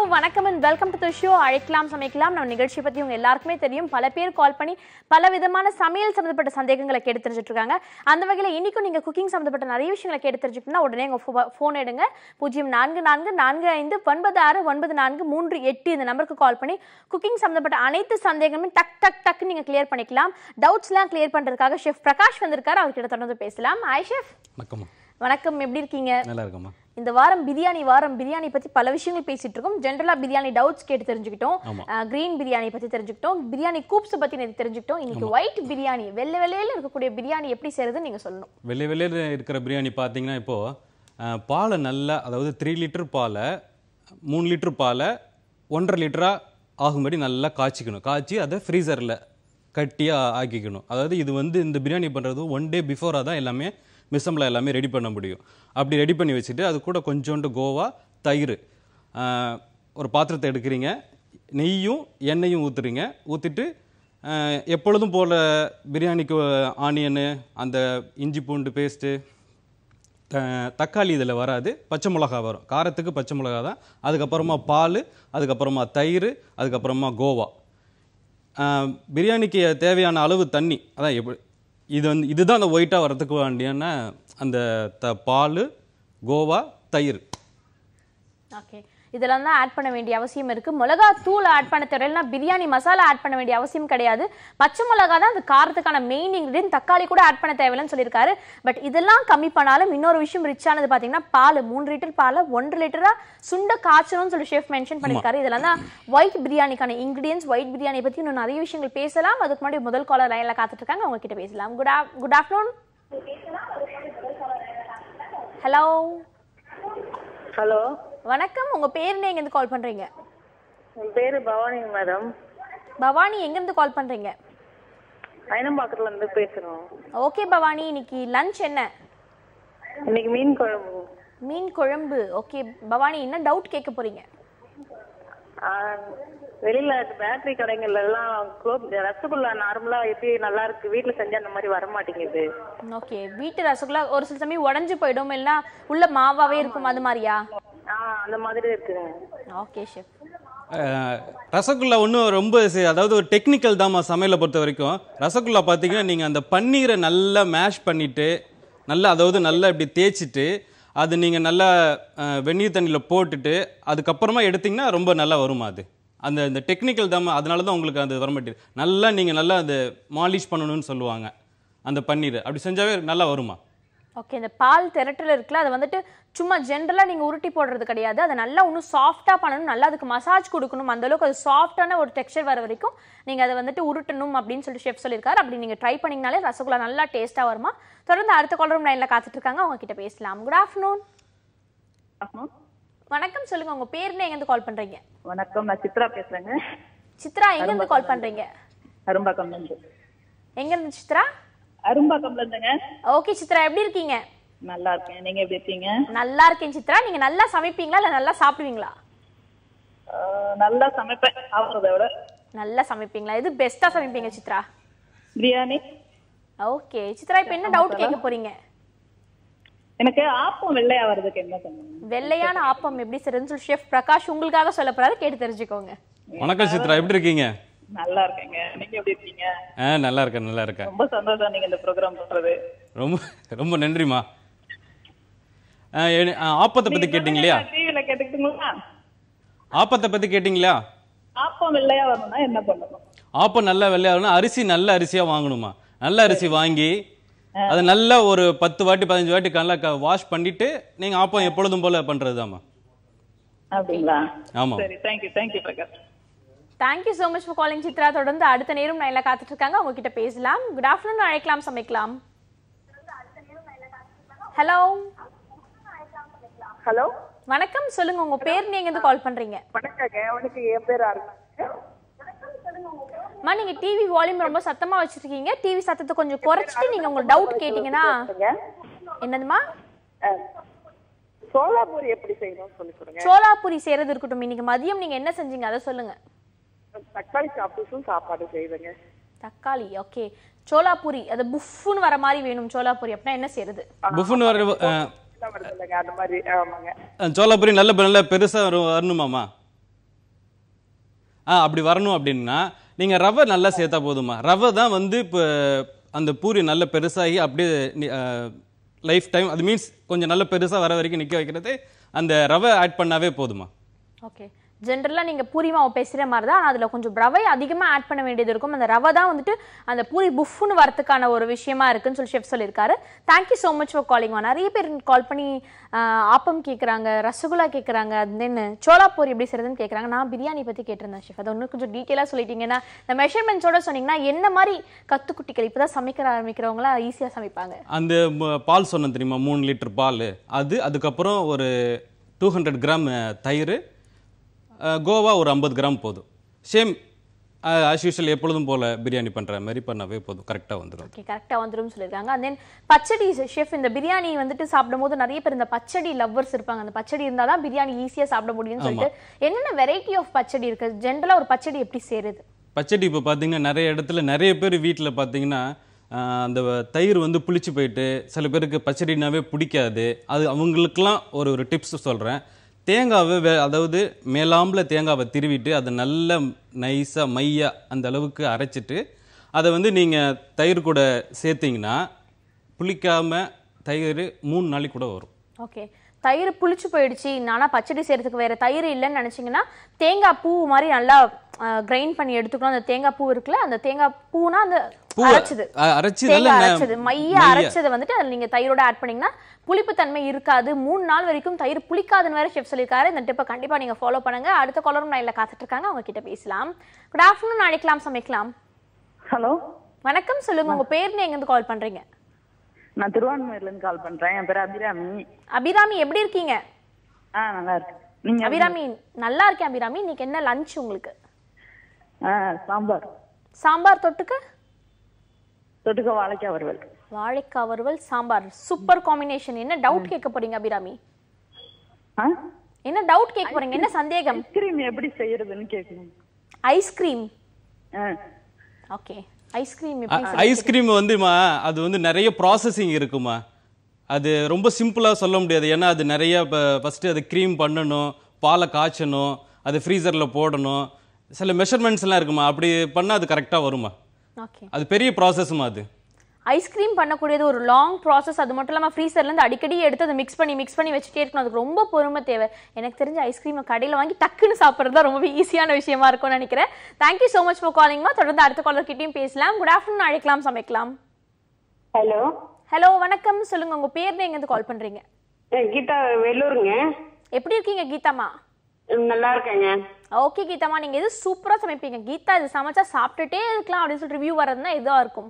வணக்கம் and welcome to the show அழைக்கலாம் சமைக்கலாம் நம்ம நிகழ்ச்சி பத்தி உங்க எல்லாருக்குமே தெரியும் பல பேர் கால் பண்ணி பல விதமான சமையல் சம்மந்தப்பட்ட சந்தேகங்களை கேட்டு தெரிஞ்சுட்டு இருக்காங்க அந்த வகையில இன்னைக்கும் நீங்க குக்கிங் சம்மந்தப்பட்ட நிறைய விஷயங்களை கேட்டு தெரிஞ்சுக்கணும்னா உடனே உங்க ஃபோன் எடுங்க பூஜ்ஜியம் நான்கு நான்கு நான்கு ஐந்து ஒன்பது ஆறு ஒன்பது நான்கு மூன்று எட்டு இந்த நம்பருக்கு கால் பண்ணி குக்கிங் சம்மந்தப்பட்ட அனைத்து சந்தேகங்களுமே டக் டக் டக் நீங்க கிளியர் பண்ணிக்கலாம் டவுட்ஸ்லாம் கிளியர் பண்றதுக்காக ஷெஃப் பிரகாஷ் வந்திருக்காரு அவர்கிட்ட தொடர்ந்து பேசலாம் ஹாய் ஷெஃப் வணக்கம்மா வணக்கம் எப்படி இருக்கீங்க நல்லா இருக்கம்மா இந்த வாரம் பிரியாணி வாரம் பிரியாணி பத்தி பல விஷயங்கள் பேசிட்டு இருக்கோம் ஜென்ரலா பிரியாணி டவுட்ஸ் கேட்டு தெரிஞ்சுக்கிட்டோம் ஆமா. கிரீன் பிரியாணி பத்தி தெரிஞ்சுக்கிட்டோம் பிரியாணி கூப்ஸ் பத்தி நேற்று தெரிஞ்சுக்கிட்டோம் இன்னைக்கு ஒயிட் பிரியாணி வெள்ளை வெள்ளையில இருக்கக்கூடிய பிரியாணி எப்படி செய்யறதுன்னு நீங்க சொல்லணும் வெள்ளை வெளியில் இருக்கிற பிரியாணி பார்த்தீங்கன்னா இப்போது பாலை நல்லா அதாவது த்ரீ லிட்டர் பாலை மூணு லிட்டர் பாலை ஒன்றரை லிட்டராக ஆகும்படி நல்லா காய்ச்சிக்கணும் காய்ச்சி அதை ஃப்ரீசரில் கட்டியாக ஆக்கிக்கணும் அதாவது இது வந்து இந்த பிரியாணி பண்ணுறது ஒன் டே பிஃபோராக தான் எல்லாமே மிசம்பில் எல்லாமே ரெடி பண்ண முடியும் அப்படி ரெடி பண்ணி வச்சுட்டு அது கூட கொஞ்சோண்டு கோவா தயிர் ஆஹ், ஒரு பாத்திரத்தை எடுக்கிறீங்க நெய்யும் எண்ணெயும் ஊற்றுறீங்க ஊற்றிட்டு எப்பொழுதும் போல் பிரியாணிக்கு ஆனியனு அந்த இஞ்சி பூண்டு பேஸ்ட்டு த- தக்காளி இதில் வராது பச்சை மிளகா வரும் காரத்துக்கு பச்சை மிளகா தான் அதுக்கப்புறமா பால் அதுக்கப்புறமா தயிர் அதுக்கப்புறமா கோவா ஆஹ், பிரியாணிக்கு தேவையான அளவு தண்ணி அதான் எப்படி இது வந்து இதுதான் அந்த ஒயிட்டாக வரதுக்கு வேண்டியான அந்த த பால் கோவா தயிர் ஓகே இதெல்லாம் தான் ஆட் பண்ண வேண்டிய அவசியம் இருக்கு மிளகா தூள் ஆட் பண்ண தேவையில்லைனா பிரியாணி மசாலா ஆட் பண்ண வேண்டிய அவசியம் கிடையாது பச்சை மிளகா தான் அந்த காரத்துக்கான மெயின் இன்கிரீடியன்ட் தக்காளி கூட ஆட் பண்ண தேவையில்லைன்னு சொல்லியிருக்காரு பட் இதெல்லாம் கம்மி பண்ணாலும் இன்னொரு விஷயம் ரிச்சானது பாத்தீங்கன்னா பால் மூணு லிட்டர் பாலை ஒன்றரை லிட்டரா சுண்ட காய்ச்சணும்னு சொல்லி ஷெஃப் மென்ஷன் பண்ணியிருக்காரு இதெல்லாம் தான் ஒயிட் பிரியாணிக்கான இன்கிரீடியன்ஸ் ஒயிட் பிரியாணி பத்தி இன்னும் நிறைய விஷயங்கள் பேசலாம் அதுக்கு முன்னாடி முதல் காலர் லைன்ல காத்துட்டு இருக்காங்க அவங்க கிட்ட பேசலாம் good good afternoon hello hello வணக்கம் உங்க பேர் எங்க இருந்து கால் பண்றீங்க என் பேரு பவானி மேடம் பவானி எங்க இருந்து கால் பண்றீங்க அயனம்பாக்கத்துல இருந்து பேசுறோம் ஓகே பவானி இன்னைக்கு லஞ்ச் என்ன இன்னைக்கு மீன் குழம்பு மீன் குழம்பு ஓகே பவானி என்ன டவுட் கேட்க போறீங்க ஆ, வெளியில பேக்கரி கடைகள்ல எல்லாம் குலோப் ரசகுல்லா நார்மலா எப்படி நல்லா இருக்கு வீட்ல செஞ்சா அந்த மாதிரி வர மாட்டேங்குது ஓகே வீட்டு ரசகுல்லா ஒரு சில சமயம் உடஞ்சு போயிடும் இல்லைன்னா உள்ள மாவாவே இருக்கும் அது மாதிரியா ஆ அந்த மாதிரி இருக்குங்க ஓகே ஷெஃப் அஹ், ரசகுல்லா ஒன்றும் ரொம்ப சி- அதாவது ஒரு டெக்னிக்கல் தாம்மா சமையலை பொறுத்த வரைக்கும் ரசகுல்லா பார்த்தீங்கன்னா நீங்கள் அந்த பன்னீரை நல்லா மேஷ் பண்ணிவிட்டு நல்லா அதாவது நல்லா இப்படி தேய்ச்சிட்டு அது நீங்கள் நல்லா அஹ், வெந்நீர் தண்ணியில் போட்டுட்டு அதுக்கப்புறமா எடுத்தீங்கன்னா ரொம்ப நல்லா வருமா அது அந்த இந்த டெக்னிக்கல் தாம்மா அதனால தான் உங்களுக்கு அது வர மாட்டேங்குது நல்லா நீங்கள் நல்லா அது மாலிஷ் பண்ணணும்னு சொல்லுவாங்க அந்த பன்னீர் அப்படி செஞ்சாவே நல்லா வருமா ஓகே இந்த பால் திரட்டல் இருக்குல்ல அதை வந்துட்டு சும்மா ஜென்ரலாக நீங்கள் உருட்டி போடுறது கிடையாது அதை நல்லா இன்னும் சாஃப்டாக பண்ணணும் நல்லா அதுக்கு மசாஜ் கொடுக்கணும் அந்த அளவுக்கு அது சாஃப்டான ஒரு டெக்ஸ்சர் வர வரைக்கும் நீங்கள் அதை வந்துட்டு உருட்டணும் அப்படின்னு சொல்லிட்டு ஷெஃப் சொல்லியிருக்காரு அப்படி நீங்கள் ட்ரை பண்ணீங்கனாலே ரசகுல்லா நல்லா டேஸ்ட்டாக வருமா தொடர்ந்து அடுத்த காலரும் லைனில் காத்துட்டு இருக்காங்க அவங்க கிட்ட பேசலாம் குட் ஆஃப்டர்நூன் வணக்கம் சொல்லுங்க உங்க பேர்ல எங்கேருந்து கால் பண்றீங்க வணக்கம் நான் சித்ரா பேசுறேங்க சித்ரா எங்கேருந்து கால் பண்றீங்க அரும்பாக்கம்ல இருந்து எங்க இருந்து சித்ரா அரும்பாக்கம்ல இருந்துங்க ஓகே சித்ரா எப்படி இருக்கீங்க நல்லா இருக்கேன் நீங்க எப்படி இருக்கீங்க நல்லா இருக்கேன் சித்ரா நீங்க நல்லா சமைப்பீங்களா இல்ல நல்லா சாப்பிடுவீங்களா ஆ, நல்லா சமைப்பேன் சாப்பிட்றத விட நல்லா சமைப்பீங்களா இது பெஸ்டா சமைப்பீங்க சித்ரா பிரியாணி ஓகே சித்ரா இப்போ என்ன டவுட் கேட்க போறீங்க எனக்கு ஆப்பம் வெள்ளையா வர்றதுக்கு என்ன பண்ணணும் வெள்ளையான ஆப்பம் எப்படி செய்யறதுன்னு சொல்லி ஷெஃப் பிரகாஷ் உங்களுக்காக சொல்ல போறாரு கேட்டு தெரிஞ்சுக்கோங்க வணக்கம் சித்ரா எப்படி இருக்கீங்க நல்லா இருக்கேங்க நீங்க எப்படி இருக்கீங்க ஆ நல்லா இருக்கேன் நல்லா இருக்கேன் ரொம்ப சந்தோஷம் நீங்க இந்த ப்ரோக்ராம் பண்றது ரொம்ப ரொம்ப நன்றிம்மா ஆ, என- ஆ, ஆப்பத்தை பற்றி கேட்டிங்க இல்லையா டிவில கேட்டுக்கிட்டுங்களா ஆப்பத்தை பற்றி கேட்டிங்களா ஆப்பம் வெள்ளையா வரணும்னா என்ன பண்ணணும் ஆப்பம் நல்லா வெள்ளையாகணும் அரிசி நல்ல அரிசியாக வாங்கணுமா நல்ல அரிசி வாங்கி அதை நல்லா ஒரு பத்து வாட்டி பதினஞ்சு வாட்டி நல்லா வாஷ் பண்ணிட்டு நீங்கள் ஆப்பம் எப்பொழுதும் போல பண்ணுறதுதாம்மா அப்படிங்களா ஆமாம் சரி thank you thank you Prakash thank you so much for calling Chitra தொடர்ந்து அடுத்த நேரம் நான் எல்லாம் காத்துட்டு இருக்காங்க அவங்க கிட்ட பேசலாம் குட் ஆஃப்டர்நூன் அழைக்கலாம் சமைக்கலாம் ஹலோ ஹலோ வணக்கம் சொல்லுங்க உங்க பேர் நீங்க இருந்து கால் பண்றீங்க வணக்கங்க உனக்கு என் பேர் அருண் அம்மா நீங்க டிவி வால்யூம் ரொம்ப சத்தமா வச்சிருக்கீங்க டிவி சத்தத்தை கொஞ்சம் குறைச்சிட்டு நீங்க உங்க டவுட் கேட்டீங்கன்னா என்னதுமா சோலாபூரி எப்படி செய்யணும்னு சொல்லி கொடுங்க சோலாபூரி செய்யறது இருக்கட்டும் இன்னைக்கு மதியம் நீங்க என்ன செஞ்சீங்க அதை சொல்லுங்க தக்காளி சாப்பிட்டும் சாப்பாடு செய்வேங்க தக்காளி ஓகே சோலாபூரி அது புஃப்னு வர மாதிரி வேணும் சோலாபூரி அப்படின்னா என்ன செய்யறது புஃபுன்னு வர ஆ, வருது இல்லைங்க அந்த மாதிரி ஆமாங்க சோலாபுரி நல்ல நல்ல பெருசாக வரணுமாம்மா ஆ அப்படி வரணும் அப்படின்னா நீங்கள் ரவை நல்லா சேர்த்தா போதுமா ரவை தான் வந்து இப்போ அந்த பூரி நல்ல பெருசாகி அப்படியே லைஃப் டைம் அது மீன்ஸ் கொஞ்சம் நல்ல பெருசாக வர வரைக்கும் நிற்க வைக்கிறது அந்த ரவை ஆட் பண்ணாவே போதுமா ஓகே ஜென்ரலாக நீங்கள் பூரி மாவு பேசுகிற மாதிரி தான் ஆனால் அதில் கொஞ்சம் ரவை அதிகமாக ஆட் பண்ண வேண்டியது இருக்கும் அந்த ரவை தான் வந்துட்டு அந்த பூரி புஃப்னு வரதுக்கான ஒரு விஷயமா இருக்குன்னு சொல்லி ஷெஃப் சொல்லியிருக்காரு thank you so much for calling நிறைய பேர் கால் பண்ணி ஆஹ், ஆப்பம் கேட்குறாங்க ரசகுல்லா கேட்குறாங்க தென் சோளா பூரி எப்படி செய்யறதுன்னு கேட்குறாங்க நான் பிரியாணி பற்றி கேட்டிருந்தேன் ஷெஃப் அதை இன்னும் கொஞ்சம் டீட்டெயிலாக சொல்லிட்டீங்கன்னா இந்த மெஷர்மெண்ட்ஸோட சொன்னீங்கன்னா என்ன மாதிரி கத்துக்குட்டிகள் இப்போ தான் சமைக்கிற ஆரம்பிக்கிறவங்களாம் ஈஸியாக சமைப்பாங்க அந்த ம- பால் சொன்னேன் தெரியுமா மூணு லிட்டர் பால் அது அதுக்கப்புறம் ஒரு டூ ஹண்ட்ரட் கிராம் தயிர் அஹ், கோவா ஒரு ஐம்பது கிராம் போதும் சேம் ஆஸ் யூஷுவல் எப்பொழுதும் போல் பிரியாணி பண்ணுற மாதிரி பண்ணவே போதும் கரெக்டாக வந்துடும் ஓகே கரெக்டாக வந்துரும் சொல்லியிருக்காங்க அண்ட் தென் பச்சடி ஷெஃப் இந்த பிரியாணி வந்துட்டு சாப்பிடும்போது நிறைய பேர் இந்த பச்சடி லவ்வர்ஸ் இருப்பாங்க அந்த பச்சடி இருந்தால் தான் பிரியாணி ஈஸியாக சாப்பிட முடியும்னு சொல்லிட்டு என்னென்ன வெரைட்டி ஆஃப் பச்சடி இருக்கு ஜென்ரலாக ஒரு பச்சடி எப்படி செய்யுது பச்சடி இப்போ பார்த்தீங்கன்னா நிறைய இடத்துல நிறைய பேர் வீட்டில் பார்த்தீங்கன்னா ஆஹ், அந்த தயிர் வந்து புளிச்சு போயிட்டு சில பேருக்கு பச்சடினாவே பிடிக்காது அது அவங்களுக்கெல்லாம் ஒரு ஒரு டிப்ஸ் சொல்கிறேன் தேங்காவை வே அதாவது மேலாம்பில் தேங்காவை திருவிட்டு அதை நல்ல நைஸாக மையா அந்த அளவுக்கு அரைச்சிட்டு அதை வந்து நீங்கள் தயிர் கூட சேர்த்தீங்கன்னா புளிக்காம தயிர் மூணு நாளைக்கு கூட வரும் ஓகே தயிர் புளிச்சு போயிடுச்சு நானா பச்சடி செய்யறதுக்கு வேற தயிர் இல்லைன்னு நினைச்சீங்கன்னா தேங்காய் பூ மாதிரி நல்லா கிரைண்ட் பண்ணி எடுத்துக்கணும் அந்த தேங்காய் பூ இருக்குல்ல அந்த தேங்காய் பூனா அந்த பூவை அரைச்சது அ- அரைச்சு நல்ல தேங்காய் ந- அரைச்சது மைய மைய. அரைச்சதை வந்துட்டு அதில் நீங்க தயிரோட ஆட் பண்ணீங்கன்னா புளிப்பு தன்மை இருக்காது மூணு நாள் வரைக்கும் தயிர் புளிக்காதுன்னு வேற ஷெஃப் சொல்லியிருக்காரு இந்த டிப்பை கண்டிப்பா நீங்க ஃபாலோ பண்ணுங்க அடுத்த காலரும் லைன்ல காத்துட்டு இருக்காங்க அவங்க கிட்ட பேசலாம் குட் ஆஃப்டர்நூன் அழைக்கலாம் சமைக்கலாம் ஹலோ வணக்கம் சொல்லுங்க உங்க பேர் எங்க இருந்து கால் பண்றீங்க நான் திருவான்மையூர்ல இருந்து கால் பண்றேன் என் பேர் அபிராமி அபிராமி எப்படி இருக்கீங்க ஆ நல்லா இருக்கு நீங்க அபிராமி நல்லா இருக்கேன் அபிராமி இன்னைக்கு என்ன லஞ்ச் உங்களுக்கு ஆ சாம்பார் சாம்பார் தொட்டுக்க தொட்டுக்க வாழைக்காய் வறுவல் வாழைக்காய் வறுவல் சாம்பார் சூப்பர் காம்பினேஷன் என்ன டவுட் கேட்க போறீங்க அபிராமி ஆ என்ன டவுட் கேட்க போறீங்க என்ன சந்தேகம் ஐஸ்கிரீம் எப்படி செய்யறதுன்னு கேட்கணும் ஐஸ்கிரீம் ஆ ஓகே ஐஸ்கிரீம் எப்படி ஐஸ்கிரீம் வந்துமா அது வந்து நிறைய ப்ராசஸிங் இருக்குமா அது ரொம்ப சிம்பிளாக சொல்ல முடியாது ஏன்னா அது நிறைய இப்போ ஃபஸ்ட்டு அது க்ரீம் பண்ணணும் பாலை காய்ச்சணும் அது ஃப்ரீசரில் போடணும் சில மெஷர்மெண்ட்ஸ்லாம் இருக்குமா அப்படி பண்ணால் அது கரெக்டாக வருமா ஓகே அது பெரிய ப்ராசஸ்மா அது ஐஸ்கிரீம் பண்ணக்கூடியது ஒரு லாங் ப்ராசஸ் அது மட்டும் இல்லாமல் ஃப்ரீசர்ல இருந்து அடிக்கடி எடுத்து அதை மிக்ஸ் பண்ணி மிக்ஸ் பண்ணி வச்சுட்டே இருக்கணும் அதுக்கு ரொம்ப பொறுமை தேவை எனக்கு தெரிஞ்ச ஐஸ்கிரீமை கடையில் வாங்கி டக்குன்னு சாப்பிட்றது தான் ரொம்பவே ஈஸியான விஷயமா இருக்கும்னு நினைக்கிறேன் தேங்க்யூ ஸோ மச் ஃபார் காலிங்மா தொடர்ந்து அடுத்த காலர் கிட்டயும் பேசலாம் குட் ஆஃப்டர்நூன் அழைக்கலாம் சமைக்கலாம் ஹலோ ஹலோ வணக்கம் சொல்லுங்க உங்க பேர் எங்க இருந்து கால் பண்றீங்க கீதா வெள்ளூருங்க எப்படி இருக்கீங்க கீதாமா நல்லா இருக்கேங்க ஓகே கீதாமா நீங்க எது சூப்பரா சமைப்பீங்க கீதா இது சமைச்சா சாப்பிட்டுட்டே இருக்கலாம் அப்படின்னு சொல்லிட்டு ரிவ்யூ வர்றதுன்னா இதுவா இருக்கும்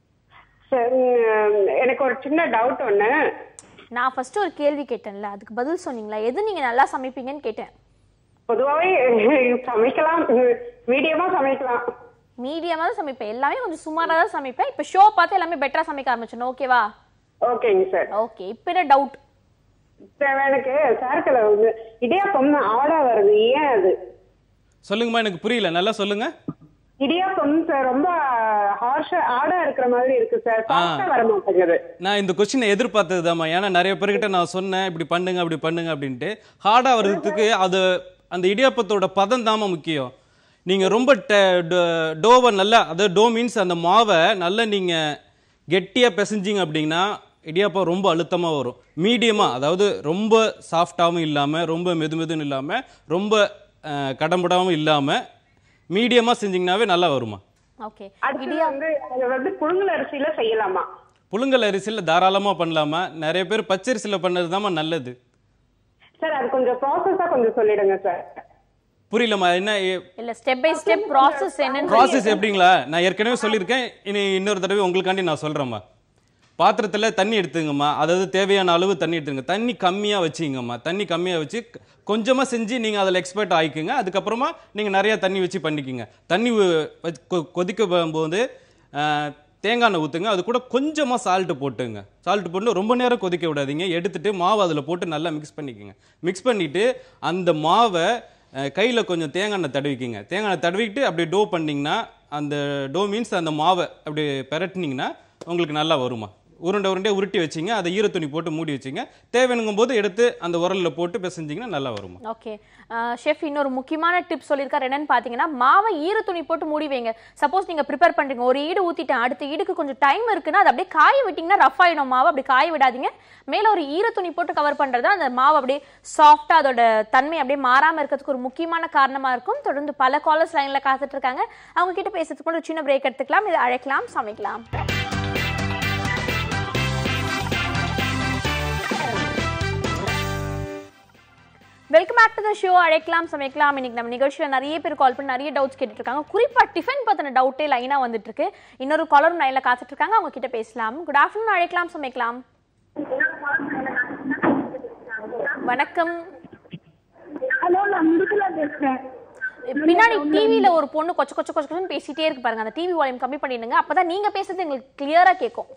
சரி எனக்கு ஒரு சின்ன டவுட் ஒன்று நான் ஃபர்ஸ்ட் ஒரு கேள்வி கேட்டேன்ல அதுக்கு பதில் சொன்னீங்களா எது நீங்க நல்லா சமைப்பீங்கன்னு கேட்டேன் பொதுவாகவே சமைக்கலாம் மீடியமா சமைக்கலாம் மீடியமா தான் சமைப்பேன் எல்லாமே கொஞ்சம் சுமாரா தான் சமைப்பேன் இப்போ ஷோ பார்த்து எல்லாமே பெட்டரா சமைக்க ஆரம்பிச்சேன் ஓகேவா ஓகேங்க சார் ஓகே இப்போ என்ன டவுட் சார் எனக்கு சார்க்கில் வந்து இடியாப்பம் ஆடா வருது ஏன் அது சொல்லுங்கம்மா எனக்கு புரியல நல்லா சொல்லுங்கள் இடியாப்பம் சார் ரொம்ப ஹார்ஷா ஆடா இருக்கிற மாதிரி இருக்கு சார் சாஃப்டா வர மாட்டேங்குது நான் இந்த கொஸ்டினை எதிர்பார்த்தது ஏன்னா நிறைய பேர்கிட்ட நான் சொன்னேன் இப்படி பண்ணுங்க அப்படி பண்ணுங்க அப்படின்ட்டு ஹார்டாக வர்றதுக்கு அது அந்த இடியாப்பத்தோட பதம் தாம்மா முக்கியம் நீங்கள் ரொம்ப ட- டோ- டோவை நல்லா அதாவது டோ மீன்ஸ் அந்த மாவை நல்லா நீங்கள் கெட்டியாக பிசைஞ்சிங்க அப்படின்னா இடியாப்பம் ரொம்ப அழுத்தமாக வரும் மீடியமாக அதாவது ரொம்ப சாஃப்டாகவும் இல்லாமல் ரொம்ப மெது மெதுன்னு இல்லாமல் ரொம்ப அஹ், கடம்படாவும் இல்லாமல் மீடியமாக செஞ்சிங்கனாவே நல்லா வருமா ஓகே அடுத்து வந்து அது வந்து புழுங்கல் அரிசியில செய்யலாமா புழுங்கல் அரிசியில் தாராளமாக பண்ணலாமா நிறைய பேர் பச்சரிசியில் பண்ணது நல்லது சார் அது கொஞ்சம் ப்ராசஸா கொஞ்சம் சொல்லிடுங்க சார் புரியலம்மா என்ன இல்ல ஸ்டெப் பை ஸ்டெப் ப்ராசஸ் என்னன்னு ப்ராசஸ் எப்படிங்களா நான் ஏற்கனவே சொல்லியிருக்கேன் இனி இன்னொரு தடவை உங்களுக்காண்டி நான் சொல்கிறேம்மா பாத்திரத்தில் தண்ணி எடுத்துங்கம்மா அதாவது தேவையான அளவு தண்ணி எடுத்துங்க தண்ணி கம்மியாக வச்சுங்கம்மா தண்ணி கம்மியாக வச்சு கொஞ்சமாக செஞ்சு நீங்கள் அதில் எக்ஸ்பர்ட் ஆயிக்குங்க அதுக்கப்புறமா நீங்கள் நிறையா தண்ணி வச்சு பண்ணிக்கோங்க தண்ணி வ- வச்சு கொ- கொதிக்க போகும்போது ஆஹ், தேங்காய் எண்ணெய் ஊற்றுங்க அது கூட கொஞ்சமாக சால்ட்டு போட்டுங்க சால்ட் போட்டு ரொம்ப நேரம் கொதிக்க விடாதீங்க எடுத்துட்டு மாவு அதில் போட்டு நல்லா மிக்ஸ் பண்ணிக்கோங்க மிக்ஸ் பண்ணிவிட்டு அந்த மாவை கையில் கொஞ்சம் தேங்காய் எண்ணெய் தடவிக்கிங்க தேங்காய் எண்ணெய் தடவிக்கிட்டு அப்படியே டோ பண்ணிங்கன்னா அந்த டோ மீன்ஸ் அந்த மாவை அப்படி பெரட்டினீங்கன்னா உங்களுக்கு நல்லா வருமா உருண்டை உருண்டை உருட்டி வச்சிங்க அதை ஈரத்துணி போட்டு மூடி வச்சிங்க தேவைனுங்கும் போது எடுத்து அந்த உரல்ல போட்டு பிசைஞ்சிங்கன்னா நல்லா வருமா ஓகே ஷெஃப் இன்னொரு முக்கியமான டிப் சொல்லியிருக்காரு என்னன்னு பார்த்தீங்கன்னா மாவை ஈர துணி போட்டு மூடி வைங்க சப்போஸ் நீங்க ப்ரிப்பேர் பண்றீங்க ஒரு ஈடு ஊத்திட்டேன் அடுத்த ஈடுக்கு கொஞ்சம் டைம் இருக்குன்னா அது அப்படியே காய விட்டீங்கன்னா ரஃப் ஆயிடும் மாவு அப்படி காய விடாதீங்க மேல ஒரு ஈர துணி போட்டு கவர் பண்றது அந்த மாவு அப்படியே சாஃப்டா அதோட தன்மை அப்படியே மாறாம இருக்கிறதுக்கு ஒரு முக்கியமான காரணமா இருக்கும் தொடர்ந்து பல காலர்ஸ் லைன்ல காத்துட்டு இருக்காங்க அவங்க கிட்ட பேசுறதுக்கு ஒரு சின்ன பிரேக் எடுத்துக்கலாம் இதை அழைக்கலாம் சமைக்கலாம் welcome back to the show அழைக்கலாம் சமைக்கலாம் இன்னைக்கு நம்ம நிகழ்ச்சியில் நிறைய பேர் கால் பண்ணி நிறைய டவுட்ஸ் கேட்டுட்டு இருக்காங்க குறிப்பா டிஃபன் பத்தின டவுட்டே லைனா வந்துட்டு இருக்கு இன்னொரு காலரும் லைன்ல காத்துட்டு இருக்காங்க அவங்க கிட்ட பேசலாம் குட் ஆஃப்டர்நூன் அழைக்கலாம் சமைக்கலாம் வணக்கம் ஹலோ நான் மிருதுலா பேசுறேன் பின்னாடி டிவில ஒரு பொண்ணு கொச்ச கொச்ச கொச்ச கொச்சன்னு பேசிட்டே இருக்கு பாருங்க அந்த டிவி வால்யூம் கம்மி பண்ணிடுங்க அப்பதான் நீங்க பேசுறது எங்களுக்கு கிளியரா கேட்கும்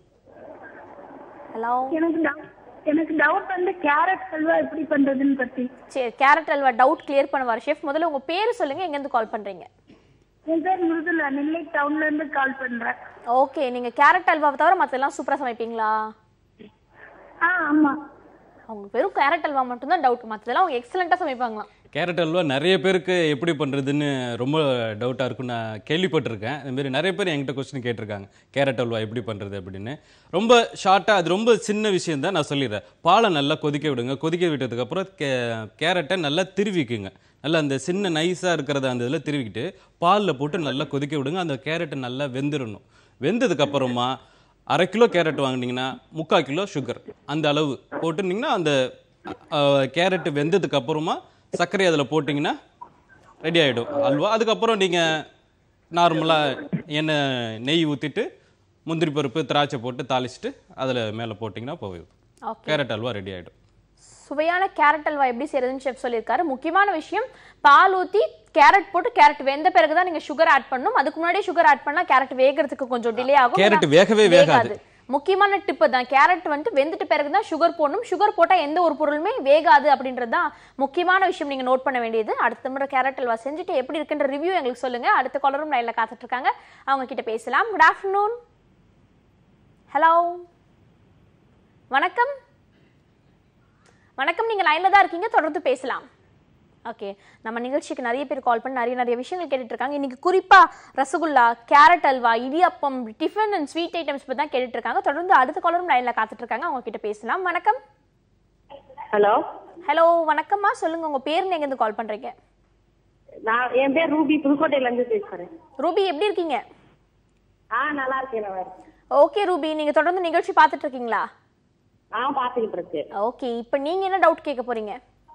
ஹலோ எனக்கு டவு- எனக்கு டவுட் வந்து கேரட் ஹல்வா எப்படி பண்றதுன்னு பத்தி சரி கேரட் அல்வா டவுட் கிளியர் பண்ணுவார் ஷெஃப் முதல்ல உங்க பேர் சொல்லுங்க எங்க இருந்து கால் பண்றீங்க என் பேர் மிருதுலா நெல்லை டவுன்ல இருந்து கால் பண்றேன் ஓகே நீங்க கேரட் அல்வாவை தவிர மத்தெல்லாம் சூப்பரா சமைப்பீங்களா ஆ ஆமா அவங்க வெறும் கேரட் அல்வா மட்டும்தான் டவுட் மற்றதெல்லாம் அவங்க எக்ஸலண்ட்டாக சமைப்பாங்களாம் கேரட் அல்வா நிறைய பேருக்கு எப்படி பண்ணுறதுன்னு ரொம்ப டவுட்டாக இருக்குன்னு நான் கேள்விப்பட்டிருக்கேன் அதுமாரி நிறைய பேர் என்கிட்ட கொஸ்டின் கேட்டிருக்காங்க கேரட் அல்வா எப்படி பண்ணுறது அப்படின்னு ரொம்ப ஷார்ட்டாக அது ரொம்ப சின்ன விஷயம் தான் நான் சொல்லிடுறேன் பாலை நல்லா கொதிக்க விடுங்க கொதிக்க விட்டதுக்கப்புறம் கே கேரட்டை நல்லா திருவிக்குங்க நல்லா அந்த சின்ன நைஸாக இருக்கிறத அந்த இதில் திருவிக்கிட்டு பாலில் போட்டு நல்லா கொதிக்க விடுங்க அந்த கேரட்டு நல்லா வெந்துடணும் வெந்ததுக்கப்புறமா அரை கிலோ கேரட் வாங்குனீங்கன்னா முக்கால் கிலோ சுகர் அந்த அளவு போட்டுனீங்கன்னா அந்த கேரட் வெந்ததுக்கு அப்புறமா சர்க்கரை அதில் போட்டிங்கன்னா ரெடி ஆகிடும் அல்வா அதுக்கப்புறம் நீங்கள் நார்மலாக எண்ணெய் நெய் ஊற்றிட்டு முந்திரி பருப்பு திராட்சை போட்டு தாளிச்சிட்டு அதில் மேலே போட்டிங்கன்னா போகுது ஓகே கேரட் அல்வா ரெடி ஆகிடும் சுவையான கேரட் அல்வா எப்படி செய்யறதுன்னு செஃப் சொல்லியிருக்காரு முக்கியமான விஷயம் பால் ஊற்றி கேரட் போட்டு கேரட் வெந்த பிறகு தான் நீங்க சுகர் ஆட் பண்ணணும் அதுக்கு முன்னாடியே சுகர் ஆட் பண்ணா கேரட் வேகிறதுக்கு கொஞ்சம் டிலே ஆகும் கேரட் ஆனா வேகவே வேகாது. முக்கியமான டிப் தான் கேரட் வந்துட்டு வெந்துட்டு பிறகு தான் சுகர் போடணும் சுகர் போட்டா எந்த ஒரு பொருளுமே வேகாது அப்படின்றது தான் முக்கியமான விஷயம் நீங்க நோட் பண்ண வேண்டியது அடுத்த முறை கேரட் அல்வா செஞ்சுட்டு எப்படி இருக்குன்ற ரிவ்யூ எங்களுக்கு சொல்லுங்க அடுத்த காலரும் லைன்ல காத்துட்டு இருக்காங்க அவங்க கிட்ட பேசலாம் குட் ஆஃப்டர்நூன் ஹலோ வணக்கம் வணக்கம் நீங்க லைன்ல தான் இருக்கீங்க தொடர்ந்து பேசலாம் ஓகே நம்ம நிகழ்ச்சிக்கு நிறைய பேர் கால் பண்ணி நிறைய நிறைய விஷயங்கள் கேட்டுட்டு இருக்காங்க இன்னைக்கு குறிப்பா ரசகுல்லா கேரட் அல்வா இடியப்பம் டிஃபன் அண்ட் ஸ்வீட் ஐட்டம்ஸ் பத்தி தான் கேட்டுட்டு இருக்காங்க தொடர்ந்து அடுத்த காலரும் லைன்ல காத்துட்டு இருக்காங்க அவங்க கிட்ட பேசலாம் வணக்கம் ஹலோ ஹலோ வணக்கம்மா சொல்லுங்க உங்க பேர் எங்க இருந்து கால் பண்றீங்க நான் என் பேர் ரூபி புதுக்கோட்டையில இருந்து பேசுறேன் ரூபி எப்படி இருக்கீங்க ஆ நல்லா இருக்கேன் நான் ஓகே ரூபி நீங்க தொடர்ந்து நிகழ்ச்சி பார்த்துட்டு இருக்கீங்களா ஆ பாத்துக்கிட்டு இருக்கேன் ஓகே இப்போ நீங்க என்ன டவுட் கேட்க போறீங்க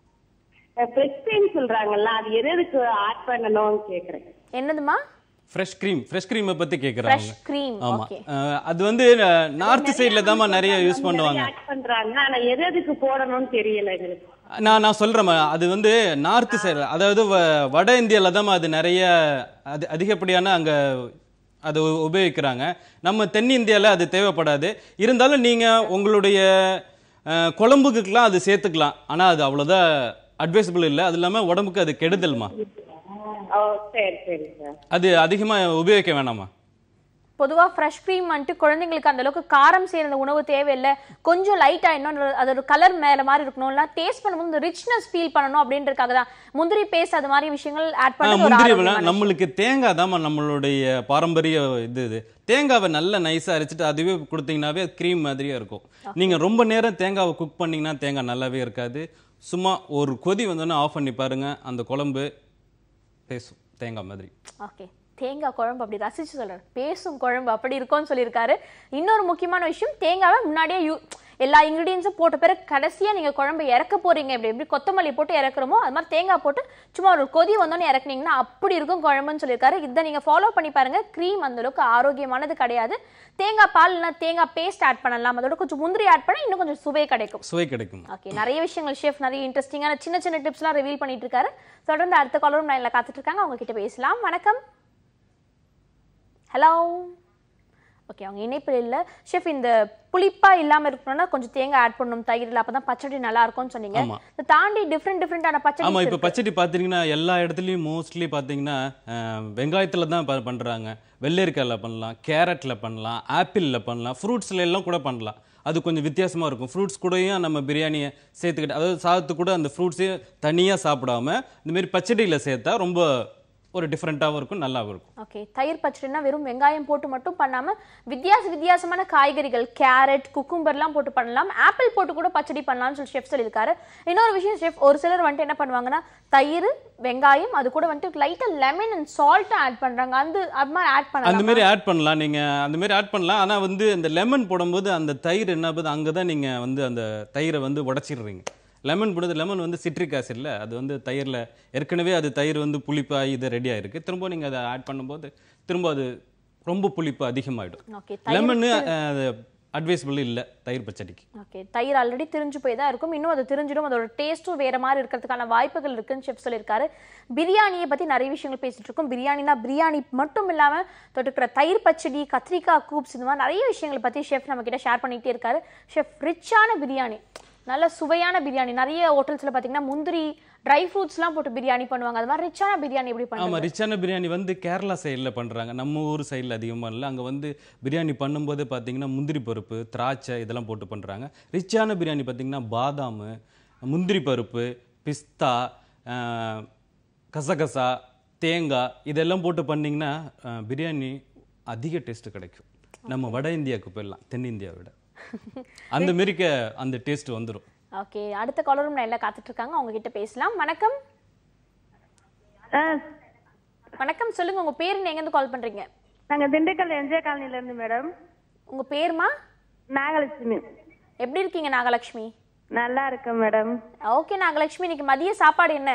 ஃப்ரெஷ் கிரீம் சொல்றாங்கல்ல அது எது எதுக்கு ஆட் பண்ணணும்னு கேக்குறேன் என்னதுமா ஃப்ரெஷ் க்ரீம் ஃப்ரெஷ் க்ரீமை பற்றி கேட்குறாங்க ஃப்ரெஷ் க்ரீம் ஆமாம் ஓகே அது வந்து நார்த் சைடில் தாம்மா நிறைய யூஸ் பண்ணுவாங்க ஆட் பண்றாங்க ஆனா எது எதுக்கு போடணும்னு தெரியல எங்களுக்கு நான் நான் சொல்கிறேன் அது வந்து நார்த் சைடு அதாவது வ- வட இந்தியாவில் தான் அது நிறைய அது அதிகப்படியான அங்கே அது உ- உபயோகிக்கிறாங்க நம்ம தென்னிந்தியாவில் அது தேவைப்படாது இருந்தாலும் நீங்கள் உங்களுடைய அஹ், குழம்புக்குலாம் அது சேர்த்துக்கலாம் ஆனால் அது அவ்வளோதான் அட்வைசபிள் இல்லை அது இல்லாமல் உடம்புக்கு அது கெடுதல்மா ஓ சரி சரி சார் அது அதிகமாக உபயோகிக்க வேணாமா பொதுவா ஃப்ரெஷ் க்ரீம் வந்துட்டு குழந்தைங்களுக்கு அந்த அளவுக்கு காரம் சேர்ந்த உணவு தேவையில்லை கொஞ்சம் லைட்டா இன்னொன்று அது ஒரு கலர் மேல மாதிரி இருக்கணும் இல்லை டேஸ்ட் பண்ணும்போது இந்த ரிச்னஸ் ஃபீல் பண்ணணும் அப்படின்றதுக்காக தான் முந்திரி பேஸ்ட் அது மாதிரி விஷயங்கள் ஆட் ஆ, பண்ணி ஒரு முந்திரி ஆரோக்கியமான பழம் நம்மளுக்கு தேங்காய் தாம்மா நம்மளுடைய பாரம்பரிய இது இது தேங்காவை நல்லா நைஸாக அரைச்சிட்டு அதுவே கொடுத்தீங்கன்னாவே க்ரீம் மாதிரியே இருக்கும் நீங்கள் ரொம்ப நேரம் தேங்காவை குக் பண்ணீங்கன்னா தேங்காய் நல்லாவே இருக்காது சும்மா ஒரு கொதி வந்தோன்னே ஆஃப் பண்ணி பாருங்க அந்த குழம்பு பேசும் தேங்காய் மாதிரி ஓகே தேங்காய் குழம்பு அப்படி ரசிச்சு சொல்றாரு பேசும் குழம்பு அப்படி இருக்கும்னு சொல்லியிருக்காரு இன்னொரு முக்கியமான விஷயம் தேங்காவை முன்னாடியே யூ எல்லா இன்க்ரீடியன்ஸும் போட்ட பிறகு கடைசியா நீங்க குழம்பு இறக்க போறீங்க இப்படி எப்படி கொத்தமல்லி போட்டு இறக்குறோமோ அது மாதிரி தேங்காய் போட்டு சும்மா ஒரு கொதி வந்தோன்னே இறக்குனீங்கன்னா அப்படி இருக்கும் குழம்புன்னு சொல்லியிருக்காரு இதை நீங்க ஃபாலோ பண்ணி பாருங்க க்ரீம் அந்த அளவுக்கு ஆரோக்கியமானது கிடையாது தேங்காய் பால் இல்லைன்னா தேங்காய் பேஸ்ட் ஆட் பண்ணலாம் அதோட கொஞ்சம் முந்திரி ஆட் பண்ணா இன்னும் கொஞ்சம் சுவை கிடைக்கும் சுவை கிடைக்கும் ஓகே நிறைய விஷயங்கள் ஷெஃப் நிறைய இன்ட்ரெஸ்டிங்கான சின்ன சின்ன டிப்ஸ்லாம் ரிவீல் பண்ணிட்டு இருக்காரு தொடர்ந்து அடுத்த காலரும் லைன்ல காத்துட்டு இருக்காங்க அவங்க கிட்ட பேசலாம் வணக்கம் ஹலோ ஓகே அவங்க இணைப்பில் இல்ல ஷெஃப் இந்த புளிப்பா இல்லாம இருக்கணும்னா கொஞ்சம் தேங்காய் ஆட் பண்ணணும் தயிர்ல அப்பதான் பச்சடி நல்லா இருக்கும்னு சொன்னீங்க ஆமா. இதை தாண்டி டிஃப்ரெண்ட் டிஃப்ரெண்டான பச்சடி ஆமா இப்போ பச்சடி பார்த்தீங்கன்னா எல்லா இடத்துலையும் மோஸ்ட்லி பார்த்தீங்கன்னா அஹ், வெங்காயத்துல தான் ப- பண்றாங்க வெள்ளரிக்காயில பண்ணலாம் கேரட்ல பண்ணலாம் ஆப்பிள்ல பண்ணலாம் ஃப்ரூட்ஸ்ல எல்லாம் கூட பண்ணலாம் அது கொஞ்சம் வித்தியாசமா இருக்கும் ஃப்ரூட்ஸ் கூடயும் நம்ம பிரியாணியை சேர்த்துக்கிட்டு அதாவது சாதத்து கூட அந்த ஃப்ரூட்ஸையும் தனியா சாப்பிடாம இந்த மாதிரி பச்சடியில சேர்த்தா ரொம்ப ஒரு டிஃப்ரெண்ட்டாகவும் இருக்கும் நல்லாவும் இருக்கும் ஓகே தயிர் பச்சடினா வெறும் வெங்காயம் போட்டு மட்டும் பண்ணாம வித்தியாச வித்தியாசமான காய்கறிகள் கேரட் குக்கும்பர்லாம் போட்டு பண்ணலாம் ஆப்பிள் போட்டு கூட பச்சடி பண்ணலாம்னு சொல்லி ஷெஃப் சொல்லியிருக்காரு இன்னொரு விஷயம் ஷெஃப் ஒரு சிலர் வந்துட்டு என்ன பண்ணுவாங்கன்னா தயிர் வெங்காயம் அது கூட வந்துட்டு லைட்டா லெமன் அண்ட் சால்ட் ஆட் பண்றாங்க அந்த அது மாதிரி ஆட் அந்த பண்ணலாம் மாதிரி ஆட் பண்ணலாம் நீங்க அந்த மாதிரி ஆட் பண்ணலாம் ஆனா வந்து இந்த லெமன் போடும்போது அந்த தயிர் என்ன ஆகுது அங்கே தான் நீங்க வந்து அந்த தயிரை வந்து உடச்சிடுறீங்க லெமன் போடுறது லெமன் வந்து சிட்ரிக் ஆசிட்ல அது வந்து தயிர்ல ஏற்கனவே அது தயிர் வந்து புளிப்பாகி இது ரெடி ஆயிருக்கு திரும்ப நீங்க அதை ஆட் பண்ணும்போது திரும்ப அது ரொம்ப புளிப்பு அதிகமாயிடும் ஓகே லெமன் அது அட்வைசபிள் இல்லை தயிர் பச்சடிக்கு ஓகே தயிர் ஆல்ரெடி திரிஞ்சு போய் தான் இருக்கும் இன்னும் அது திரிஞ்சிடும் அதோட டேஸ்ட்டும் வேற மாதிரி இருக்கிறதுக்கான வாய்ப்புகள் இருக்குன்னு செஃப் சொல்லியிருக்காரு பிரியாணியை பத்தி நிறைய விஷயங்கள் பேசிட்டு இருக்கோம் பிரியாணினா பிரியாணி மட்டும் இல்லாம தொட்டுக்கிற தயிர் பச்சடி கத்திரிக்காய் கூப்ஸ் இந்த மாதிரி நிறைய விஷயங்களை பத்தி ஷெஃப் நம்ம கிட்ட ஷேர் பண்ணிக்கிட்டே இருக்காரு ஷெஃப் ரிச்சான பிரியாணி நல்ல சுவையான பிரியாணி நிறைய ஹோட்டல்ஸ்ல பாத்தீங்கன்னா முந்திரி ட்ரை ஃப்ரூட்ஸ்லாம் போட்டு பிரியாணி பண்ணுவாங்க அது மாதிரி ரிச்சான பிரியாணி எப்படி ஆமா பண்ணுவாங்க ரிச்சான பிரியாணி வந்து கேரளா சைடில் பண்றாங்க நம்ம ஊர் சைடில் அதிகமாக இல்லை அங்கே வந்து பிரியாணி பண்ணும்போது பார்த்தீங்கன்னா முந்திரி பருப்பு திராட்சை இதெல்லாம் போட்டு பண்றாங்க ரிச்சான பிரியாணி பார்த்தீங்கன்னா பாதாம் முந்திரி பருப்பு பிஸ்தா ஆஹ், கசகசா தேங்காய் இதெல்லாம் போட்டு பண்ணிங்கன்னா ஆஹ், பிரியாணி அதிக டேஸ்ட் கிடைக்கும் நம்ம வட இந்தியாவுக்கு போயிடலாம் தென்னிந்தியாவை விட அந்த மாரிக்க அந்த டேஸ்ட் வந்துடும் ஓகே அடுத்த காலரும் நான் எல்லாம் காத்துட்டு இருக்காங்க அவங்க கிட்ட பேசலாம் வணக்கம் ஆ, வணக்கம் சொல்லுங்க உங்க பேர் எங்க இருந்து கால் பண்றீங்க நாங்க திண்டுக்கல் எம்ஜே காலனில இருந்து மேடம் உங்க பேருமா நாகலட்சுமி எப்படி இருக்கீங்க நாகலட்சுமி நல்லா இருக்கேன் மேடம் ஓகே நாகலட்சுமி இன்னைக்கு மதிய சாப்பாடு என்ன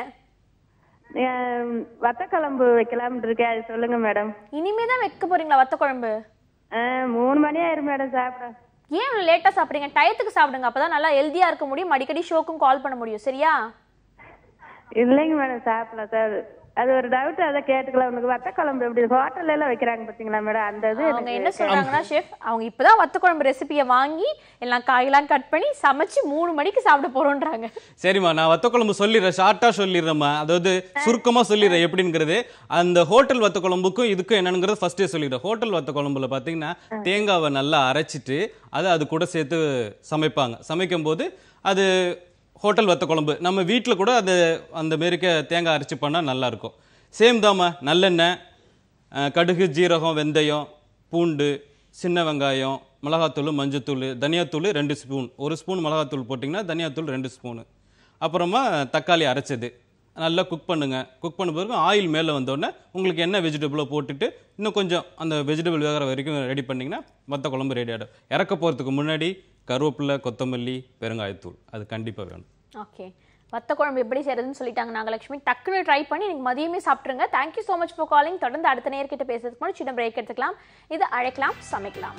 ஏன், வத்தக்குழம்பு வைக்கலாம்னு இருக்கேன் அது சொல்லுங்க மேடம் இனிமே தான் வைக்க போறீங்களா வத்த குழம்பு ஆ, மூணு மணி ஆயிரும் மேடம் சாப்பிட ஏன் இவ்வளவு லேட்டா சாப்பிடுறீங்க டயத்துக்கு சாப்பிடுங்க அப்பதான் நல்லா ஹெல்தியா இருக்க முடியும் அடிக்கடி ஷோக்கும் கால் பண்ண முடியும் சரியா இல்லைங்க மேடம் சாப்பிடலாம் சார் அது ஒரு டவுட் அதை கேட்டுக்கலாம் உனக்கு வத்தக்குழம்பு எப்படி ஹோட்டல்ல எல்லாம் வைக்கிறாங்க பாத்தீங்களா மேடம் அந்த இது அவங்க எனக்கு என்ன சொல்றாங்கன்னா ஷெஃப் அவங்க இப்பதான் வத்த குழம்பு ரெசிபியை வாங்கி எல்லாம் காயெல்லாம் கட் பண்ணி சமைச்சு மூணு மணிக்கு சாப்பிட போறோம்ன்றாங்க சரிம்மா நான் வத்த குழம்பு சொல்லிடுறேன் ஷார்ட்டா சொல்லிடுறேம்மா அதாவது சுருக்கமா சொல்லிடுறேன் எப்படிங்கிறது அந்த ஹோட்டல் வத்த குழம்புக்கும் இதுக்கும் என்னங்கிறது ஃபர்ஸ்டே சொல்லிடுறேன் ஹோட்டல் வத்த குழம்புல பாத்தீங்கன்னா தேங்காவை நல்லா அரைச்சிட்டு அதை அது கூட சேர்த்து சமைப்பாங்க சமைக்கும் போது அது ஹோட்டல் வத்த குழம்பு நம்ம வீட்டில் கூட அது அந்த மாரிக்க தேங்காய் அரைச்சி பண்ணால் நல்லா இருக்கும் சேம் தாம்மா நல்லெண்ணெய் அஹ், கடுகு ஜீரகம் வெந்தயம் பூண்டு சின்ன வெங்காயம் மிளகாத்தூள் மஞ்சத்தூள் தனியாத்தூள் ரெண்டு ஸ்பூன் ஒரு ஸ்பூன் மிளகாத்தூள் போட்டிங்கன்னா தனியாத்தூள் ரெண்டு ஸ்பூனு அப்புறமா தக்காளி அரைச்சது நல்லா குக் பண்ணுங்க குக் பண்ண பிறகு ஆயில் மேலே வந்தோடனே உங்களுக்கு என்ன வெஜிடபிளோ போட்டுட்டு இன்னும் கொஞ்சம் அந்த வெஜிடபிள் வேகிற வரைக்கும் ரெடி பண்ணிங்கன்னா மற்ற குழம்பு ரெடி ஆகிடும் இறக்க போகிறதுக்கு முன்னாடி கருவேப்பிலை கொத்தமல்லி பெருங்காயத்தூள் அது கண்டிப்பாக வேணும் ஓகே வத்த குழம்பு எப்படி செய்யறதுன்னு சொல்லிட்டாங்க நாகலட்சுமி டக்குன்னு ட்ரை பண்ணி எனக்கு மதியமே சாப்பிட்டுருங்க thank you so much for calling தொடர்ந்து அடுத்த நேர்கிட்ட பேசுறதுக்கு முன்னாடி சின்ன பிரேக் எடுத்துக்கலாம் இது அழைக்கலாம் சமைக்கலாம்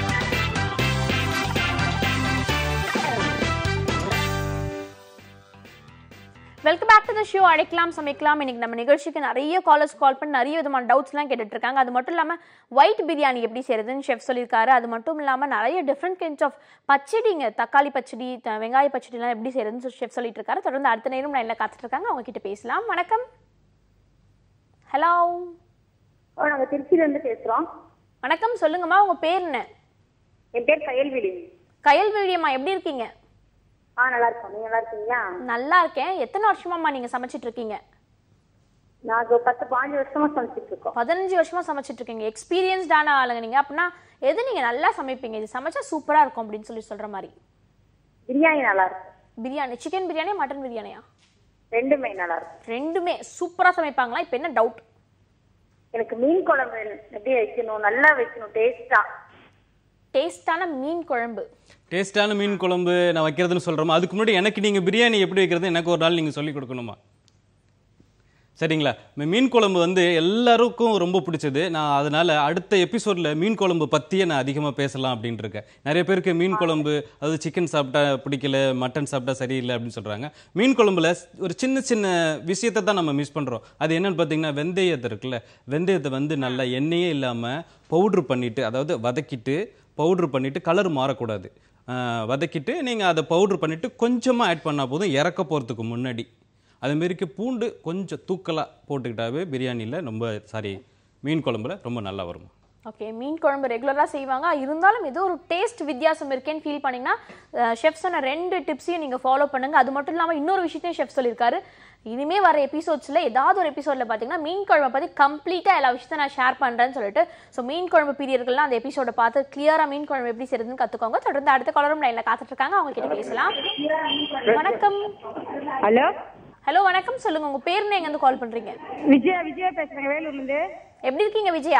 welcome back to the show அழைக்கலாம் சமைக்கலாம் இன்னைக்கு நம்ம நிகழ்ச்சிக்கு நிறைய காலர்ஸ் கால் பண்ணி நிறைய விதமான டவுட்ஸ்லாம் கேட்டுட்டு இருக்காங்க அது மட்டும் இல்லாமல் ஒயிட் பிரியாணி எப்படி செய்யறதுன்னு ஷெஃப் சொல்லியிருக்காரு அது மட்டும் இல்லாமல் நிறைய டிஃப்ரெண்ட் கைண்ட்ஸ் ஆஃப் பச்சடிங்க தக்காளி பச்சடி த- வெங்காய பச்சடிலாம் எப்படி செய்யறதுன்னு ஷெஃப் சொல்லிட்டு இருக்காரு தொடர்ந்து அடுத்த நேரம் லைனில் காத்துட்டு இருக்காங்க அவங்க கிட்ட பேசலாம் வணக்கம் ஹலோ ஓ நாங்க திருச்சியில இருந்து பேசுறோம் வணக்கம் சொல்லுங்கம்மா உங்க பேர் என்ன என் பேர் கயல்விழி கயல்விழியம்மா எப்படி இருக்கீங்க ஆ நல்லா இருக்கோம் நீங்க நல்லா இருக்கீங்களா நல்லா இருக்கேன் எத்தனை வருஷமாம்மா நீங்க சமைச்சிட்டு இருக்கீங்க நாங்க பத்து பாஞ்சு வருஷமா சமைச்சிட்டு இருக்கோம் பதினஞ்சு வருஷமா சமைச்சிட்டு இருக்கீங்க எக்ஸ்பீரியன்ஸ்டான ஆளுங்க நீங்க அப்படின்னா எது நீங்க நல்லா சமைப்பீங்க இது சமைச்சா சூப்பரா இருக்கும் அப்படின்னு சொல்லி சொல்ற மாதிரி பிரியாணி நல்லா இருக்கும் பிரியாணி சிக்கன் பிரியாணியா மட்டன் பிரியாணியா ரெண்டுமே நல்லா இருக்கும் ரெண்டுமே சூப்பரா சமைப்பாங்களா இப்போ என்ன டவுட் எனக்கு மீன் குழம்பு எப்படி வைக்கணும் நல்லா வைக்கணும் டேஸ்டா டேஸ்டான மீன் குழம்பு டேஸ்டான மீன் குழம்பு நான் வைக்கிறதுன்னு சொல்கிறோமா அதுக்கு முன்னாடி எனக்கு நீங்கள் பிரியாணி எப்படி வைக்கிறது எனக்கு ஒரு நாள் நீங்கள் சொல்லி கொடுக்கணுமா சரிங்களா ம- மீன் குழம்பு வந்து எல்லாருக்கும் ரொம்ப பிடிச்சது நான் அதனால அடுத்த எபிசோட்ல மீன் குழம்பு பத்தியே நான் அதிகமா பேசலாம் அப்படின்னு இருக்கேன் நிறைய பேருக்கு மீன் குழம்பு அதாவது சிக்கன் சாப்பிட்டா பிடிக்கல மட்டன் சாப்பிட்டா சரியில்லை அப்படின்னு சொல்றாங்க மீன் குழம்புல ஸ்- ஒரு சின்ன சின்ன விஷயத்தை தான் நம்ம மிஸ் பண்றோம் அது என்னன்னு பார்த்தீங்கன்னா வெந்தயத்தை இருக்குல்ல வெந்தயத்தை வந்து நல்லா எண்ணெயே இல்லாம பவுட்ரு பண்ணிட்டு அதாவது வதக்கிட்டு பவுட்ரு பண்ணிட்டு கலர் மாறக்கூடாது ஆஹ் வதக்கிட்டு நீங்கள் அதை பவுட்ரு பண்ணிட்டு கொஞ்சமாக ஆட் பண்ணால் போதும் இறக்க போகிறதுக்கு முன்னாடி அதுமாரிக்கு பூண்டு கொஞ்சம் தூக்கலாக போட்டுக்கிட்டாவே பிரியாணியில் ரொம்ப சாரி மீன் குழம்புல ரொம்ப நல்லா வரும் ஓகே மீன் குழம்பு ரெகுலராக செய்வாங்க இருந்தாலும் ஏதோ ஒரு டேஸ்ட் வித்தியாசம் இருக்கேன்னு ஃபீல் பண்ணீங்கன்னா ஷெஃப் சொன்ன ரெண்டு டிப்ஸையும் நீங்கள் ஃபாலோ பண்ணுங்க அது மட்டும் இல்லாமல் இன்னொரு விஷயத்தையும் ஷெஃப் சொல்லியிருக்காரு இனிமே வர எபிசோட்ஸில் ஏதாவது ஒரு எபிசோடில் பார்த்தீங்கன்னா மீன் குழம்பை பற்றி கம்ப்ளீட்டாக எல்லா விஷயத்தையும் நான் ஷேர் பண்ணுறேன்னு சொல்லிட்டு ஸோ மீன் குழம்பு பீரியர்கள்லாம் அந்த எபிசோட பார்த்து கிளியராக மீன் குழம்பு எப்படி செய்யறதுன்னு கற்றுக்கோங்க தொடர்ந்து அடுத்த கலரும் லைனில் காத்துட்டு இருக்காங்க அவங்க கிட்ட பேசலாம் வணக்கம் ஹலோ ஹலோ வணக்கம் சொல்லுங்க உங்க பேர் என்ன எங்கேருந்து கால் பண்றீங்க விஜயா விஜயா பேசுறேங்க வேலூர்ல இருந்து எப்படி இருக்கீங்க விஜயா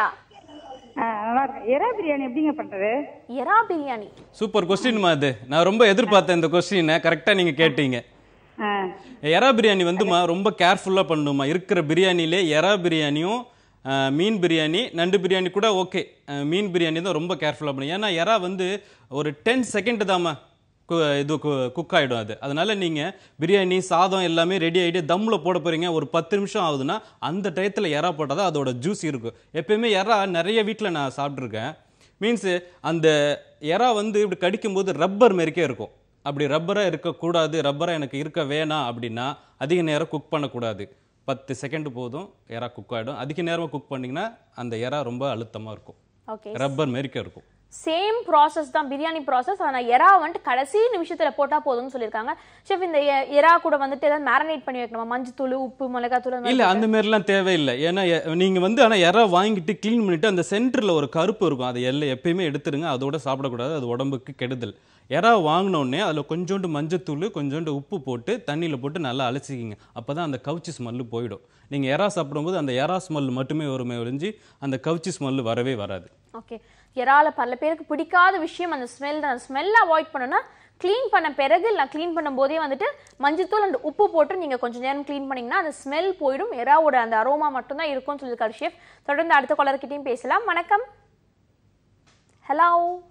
நல்லா இருக்கேன் எறா பிரியாணி எப்படிங்க பண்றது எறா பிரியாணி சூப்பர் கொஸ்டின்மா அது நான் ரொம்ப எதிர்பார்த்தேன் இந்த கொஸ்டினை கரெக்டாக நீங்கள் கேட்டீங்க ஆ எறா பிரியாணி வந்துமா ரொம்ப கேர்ஃபுல்லாக பண்ணணுமா இருக்கிற பிரியாணிலே எறா பிரியாணியும் அஹ், மீன் பிரியாணி நண்டு பிரியாணி கூட ஓகே மீன் பிரியாணி தான் ரொம்ப கேர்ஃபுல்லாக பண்ணணும் ஏன்னா எறா வந்து ஒரு டென் செகண்ட் தாம்மா கு- இது குக் ஆகிடும் அது அதனால நீங்கள் பிரியாணி சாதம் எல்லாமே ரெடி ஆகிட்டு தம்மில் போட போகிறீங்க ஒரு பத்து நிமிஷம் ஆகுதுன்னா அந்த டயத்தில் எறா போட்டால் தான் அதோட ஜூஸ் இருக்கும் எப்பயுமே எறா நிறைய வீட்டில் நான் சாப்பிட்ருக்கேன் மீன்ஸு அந்த எறா வந்து இப்படி கடிக்கும்போது ரப்பர் மாரிக்கே இருக்கும் அப்படி ரப்பராக இருக்கக்கூடாது ரப்பராக எனக்கு இருக்க வேணாம் அப்படின்னா அதிக நேரம் குக் பண்ணக்கூடாது பத்து செகண்ட் போதும் எறா குக் ஆகிடும் அதிக நேரமாக குக் பண்ணிங்கன்னா அந்த எறா ரொம்ப அழுத்தமாக இருக்கும் ஓகே ரப்பர் மாரிக்கே இருக்கும் சேம் ப்ராசஸ் தான் பிரியாணி ப்ராசஸ் ஆனால் எறா வந்துட்டு கடைசி நிமிஷத்துல போட்டா போதும்னு சொல்லியிருக்காங்க ஷெஃப் இந்த எ- எறா கூட வந்துட்டு ஏதாவது மேரினேட் பண்ணி வைக்கணுமா மஞ்சத்தூள் உப்பு மிளகாத்தூள் அந்த மாதிரி இல்ல அந்த மாதிரிலாம் தேவையில்லை ஏன்னா எ- நீங்க வந்து ஆனா எறா வாங்கிட்டு க்ளீன் பண்ணிட்டு அந்த சென்டர்ல ஒரு கருப்பு இருக்கும் அதை எல்லாம் எப்பயுமே எடுத்துருங்க அதோட சாப்பிடக்கூடாது அது உடம்புக்கு கெடுதல் எறா வாங்கின உடனே அதுல கொஞ்சோண்டு மஞ்சத்தூள் கொஞ்சோண்டு உப்பு போட்டு தண்ணியில போட்டு நல்லா அலசிக்கிங்க அப்பதான் அந்த கவுச்சி ஸ்மெல்லு போயிடும் நீங்க எறா சாப்பிடும்போது அந்த எறா ஸ்மெல் மட்டுமே வருமே ஒழிஞ்சு அந்த கவுச்சி ஸ்மெல்லு வரவே வராது ஓகே எறால பல பேருக்கு பிடிக்காத விஷயம் அந்த ஸ்மெல் தான் ஸ்மெல்லை அவாய்ட் பண்ணணும்னா க்ளீன் பண்ண பிறகு இல்லை க்ளீன் பண்ணும்போதே வந்துட்டு மஞ்சத்தூள் அண்ட் உப்பு போட்டு நீங்கள் கொஞ்சம் நேரம் க்ளீன் பண்ணீங்கன்னா அந்த ஸ்மெல் போயிடும் எறாவோட அந்த அரோமா மட்டும்தான் இருக்கும்னு சொல்லியிருக்காரு ஷெஃப் தொடர்ந்து அடுத்த கொலர்கிட்டையும் பேசலாம் வணக்கம் ஹலோ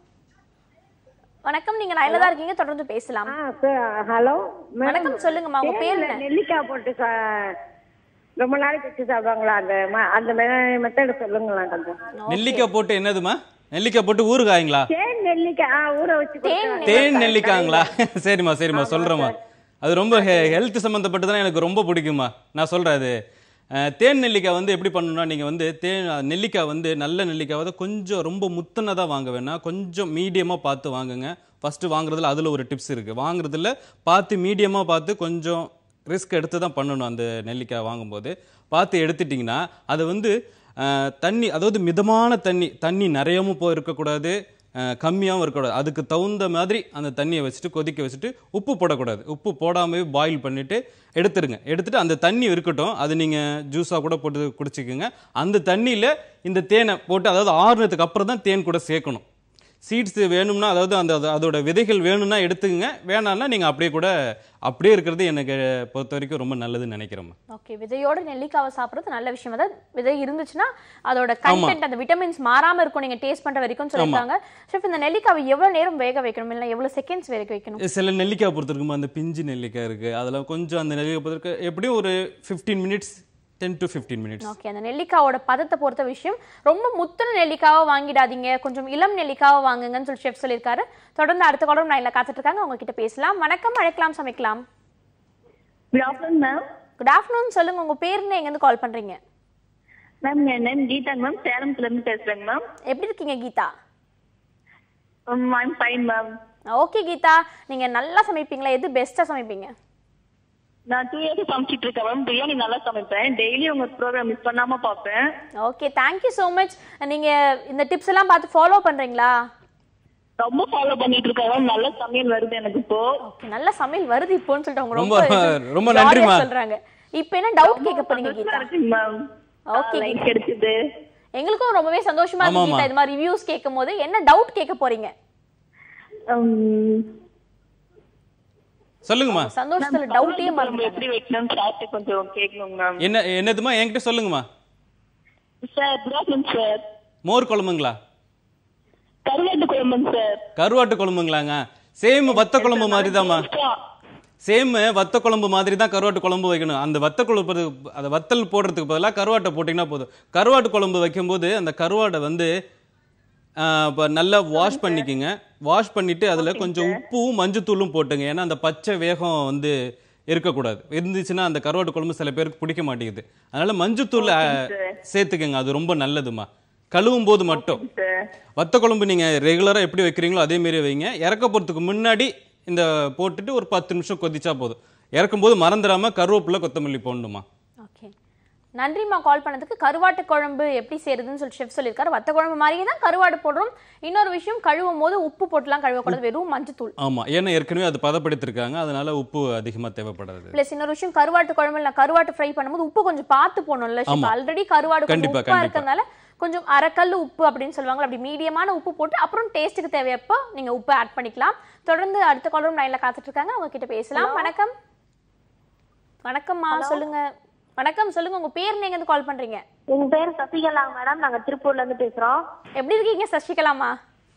வணக்கம் நீங்க லைன்ல தான் இருக்கீங்க தொடர்ந்து பேசலாம் ஹலோ வணக்கம் சொல்லுங்கம்மா உங்க பேர் என்ன நெல்லிக்காய் போட்டு சா- ரொம்ப நாளைக்கு வச்சு சாப்பிடுவாங்களா அந்த ம- அந்த மெத்தட் சொல்லுங்களேன் கொஞ்சம் நெல்லிக்காய் போட்டு என்னதுமா நெல்லிக்காய் போட்டு ஊறுகாய்ங்களா தேன் நெல்லிக்காய் ஆ, ஊற வச்சு கொடுக்குறாங்க. தேன் நெல்லிக்காங்களா சரிம்மா சரிம்மா சொல்கிறேம்மா அது ரொம்ப ஹெல்த் சம்மந்தப்பட்டதுனா எனக்கு ரொம்ப பிடிக்குமா நான் சொல்கிறேன் அது அஹ், தேன் நெல்லிக்காய் வந்து எப்படி பண்ணணும்னா நீங்கள் வந்து தேன் நெல்லிக்காய் வந்து நல்ல நெல்லிக்காய் வந்து கொஞ்சம் ரொம்ப முத்துனதாக வாங்க வேணாம் கொஞ்சம் மீடியமாக பார்த்து வாங்குங்க ஃபஸ்ட்டு வாங்குறதுல அதில் ஒரு டிப்ஸ் இருக்குது வாங்குறதுல பார்த்து மீடியமாக பார்த்து கொஞ்சம் ரிஸ்க் எடுத்து தான் பண்ணணும் அந்த நெல்லிக்காய் வாங்கும்போது பார்த்து எடுத்துட்டிங்கன்னா அதை வந்து அஹ், தண்ணி அதாவது மிதமான தண்ணி தண்ணி நிறையவும் போய் இருக்கக்கூடாது அஹ், கம்மியாகவும் இருக்கக்கூடாது அதுக்கு தகுந்த மாதிரி அந்த தண்ணியை வச்சுட்டு கொதிக்க வச்சுட்டு உப்பு போடக்கூடாது உப்பு போடாமவே பாயில் பண்ணிவிட்டு எடுத்துருங்க எடுத்துட்டு அந்த தண்ணி இருக்கட்டும் அது நீங்கள் ஜூஸாக கூட போட்டு குடிச்சிக்கோங்க அந்த தண்ணியில் இந்த தேனை போட்டு அதாவது ஆறுனதுக்கு அப்புறம் தான் தேன் கூட சேர்க்கணும் சீட்ஸ் வேணும்னா அதாவது அந்த அது- அதோட விதைகள் வேணும்னா எடுத்துக்கங்க வேணாம்னா நீங்கள் அப்படியே கூட அப்படியே இருக்கிறது எனக்கு பொறுத்த வரைக்கும் ரொம்ப நல்லதுன்னு நினைக்கிறேன் ஓகே விதையோட நெல்லிக்காவை சாப்பிடுறது நல்ல விஷயம் அதாவது விதை இருந்துச்சுன்னா அதோட கண்டென்ட் அந்த விட்டமின்ஸ் மாறாம இருக்கும் நீங்க டேஸ்ட் பண்ற வரைக்கும் சொல்லிருக்காங்க ஷெஃப் இந்த நெல்லிக்காவை எவ்வளவு நேரம் வேக வைக்கணும் இல்ல எவ்வளவு செகண்ட்ஸ் வேக வைக்கணும் சில நெல்லிக்காய் பொறுத்த வரைக்கும் அந்த பிஞ்சு நெல்லிக்காய் இருக்கு அதில் கொஞ்சம் அந்த நெல்லிக்காய் பொறுத்த வரைக்கும் எப்படியும் ஒரு fifteen minutes ten to fifteen minutes okay அந்த நெல்லிக்காவோட பதத்தை பொறுத்த விஷயம் ரொம்ப முத்துன நெல்லிக்காவை வாங்கிடாதீங்க கொஞ்சம் இளம் நெல்லிக்காவை வாங்குங்கன்னு சொல்லி ஷெஃப் சொல்லியிருக்காரு தொடர்ந்து அடுத்த குடம் லைன்ல காத்துட்டு இருக்காங்க அவங்க கிட்ட பேசலாம் வணக்கம் அழைக்கலாம் சமைக்கலாம் good afternoon ma'am good afternoon சொல்லுங்க உங்க பேர் என்ன எங்க இருந்து கால் பண்றீங்க மேம் என் நேம் கீதாங்க மேம் சேலம்ல இருந்து பேசுறேங்க மேம் எப்படி இருக்கீங்க Geetha I'm fine ma'am okay Geetha நீங்க நல்லா சமைப்பீங்களா எது பெஸ்டா சமைப்பீங்க நான் டூ இயர்ஸ் சமைச்சிட்டு இருக்கேன் மேம் பிரியாணி நல்லா சமைப்பேன் டெய்லி உங்க ப்ரோக்ராம் மிஸ் பண்ணாம பார்ப்பேன் ஓகே தேங்க்யூ ஸோ மச் நீங்க இந்த டிப்ஸ் எல்லாம் பார்த்து ஃபாலோ பண்றீங்களா ரொம்ப ஃபாலோ பண்ணிட்டு இருக்கேன் மேம் நல்ல சமையல் வருது எனக்கு இப்போ ஓகே நல்ல சமையல் வருது இப்போன்னு சொல்லிட்டு அவங்க ரொம்ப- ரொம்ப ரொம்ப jolly ஆ நன்றிம்மா. சொல்றாங்க இப்போ என்ன டவுட் கேட்க போறீங்க சந்தோஷமா கீதா இருக்குங்க மேம் Okay, லைன் கீதா. கிடைச்சது எங்களுக்கும் ரொம்பவே சந்தோஷமா இருக்கு ஆமாமா. கீதா இது மாதிரி ரிவ்யூஸ் கேட்கும் போது என்ன டவுட் கேட்க போறீங்க சொல்லுங்கம்மா சந்தோஷத்துல டவுட்டே குழம்பு மறந்து எப்படி வைக்கணும்னு சாப்பிட்டு கொஞ்சம் கேட்கணும் மேம் என்ன என்னதுமா என்கிட்ட சொல்லுங்கம்மா சார் குட் ஆஃப்டர்நூன் சார் மோர் குழம்புங்களா கருவாட்டு குழம்புங்க சார் கருவாட்டு குழம்புங்களாங்க சேம் வத்த குழம்பு மாதிரி தாம்மா சேம் வத்த குழம்பு மாதிரி தான் கருவாட்டு குழம்பு வைக்கணும் அந்த வத்த குழம்பு அந்த வத்தல் போடுறதுக்கு பதிலாக கருவாட்டை போட்டிங்கன்னா போதும் கருவாட்டு குழம்பு வைக்கும்போது அந்த கருவாடை வந்து இப்போ நல்லா வாஷ் பண்ணிக்கோங்க வாஷ் பண்ணிட்டு அதில் கொஞ்சம் உப்பும் மஞ்சத்தூளும் போட்டுங்க ஏன்னா அந்த பச்சை வேகம் வந்து இருக்கக்கூடாது இருந்துச்சுன்னா அந்த கருவாட்டு குழம்பு சில பேருக்கு பிடிக்க மாட்டேங்குது அதனால மஞ்சத்தூள் அஹ், சேர்த்துக்கங்க அது ரொம்ப நல்லதுமா கழுவும் போது மட்டும் சார் வத்த குழம்பு நீங்க ரெகுலரா எப்படி வைக்கிறீங்களோ அதே மாதிரி வைங்க இறக்க போறதுக்கு முன்னாடி இந்த போட்டுட்டு ஒரு பத்து நிமிஷம் கொதிச்சா போதும் இறக்கும் போது மறந்துடாம கருவேப்பிலை கொத்தமல்லி போடணுமா ஓகே நன்றிம்மா கால் பண்ணதுக்கு கருவாட்டு குழம்பு எப்படி செய்யறதுன்னு சொல்லி ஷெஃப் சொல்லியிருக்காரு வத்த குழம்பு மாதிரியே தான் கருவாடு போடுறோம் இன்னொரு விஷயம் கழுவும் போது உப்பு போட்டுலாம் கழுவக்கூடாது வெறும் மஞ்சத்தூள் ஆமா ஏன்னா ஏற்கனவே அது பதப்படுத்திருக்காங்க அதனால உப்பு அதிகமா தேவைப்படாது பிளஸ் இன்னொரு விஷயம் கருவாட்டு குழம்புல நான் கருவாட்டு ஃப்ரை பண்ணும்போது உப்பு கொஞ்சம் பார்த்து போடணும்ல ஷெஃப் ஆமா. ஆல்ரெடி கருவாடு கொஞ்சம் கண்டிப்பா, உப்பா கண்டிப்பா. இருக்கறனால கொஞ்சம் அரைக்கல் உப்பு அப்படின்னு சொல்லுவாங்க அப்படி மீடியமான உப்பு போட்டு அப்புறம் டேஸ்ட்டுக்கு தேவையப்போ நீங்க உப்பு ஆட் பண்ணிக்கலாம் தொடர்ந்து அடுத்த காலரும் லைன்ல காத்துட்டு இருக்காங்க அவங்க கிட்ட பேசலாம் வணக்கம் வணக்கம்மா சொல்லுங்க வணக்கம் சொல்லுங்க உங்க பேர் நீங்க இருந்து கால் பண்றீங்க எங்க பேர் சசிகலா மேடம் நாங்க திருப்பூர்ல இருந்து பேசுறோம் எப்படி இருக்கீங்க சசிகலாமா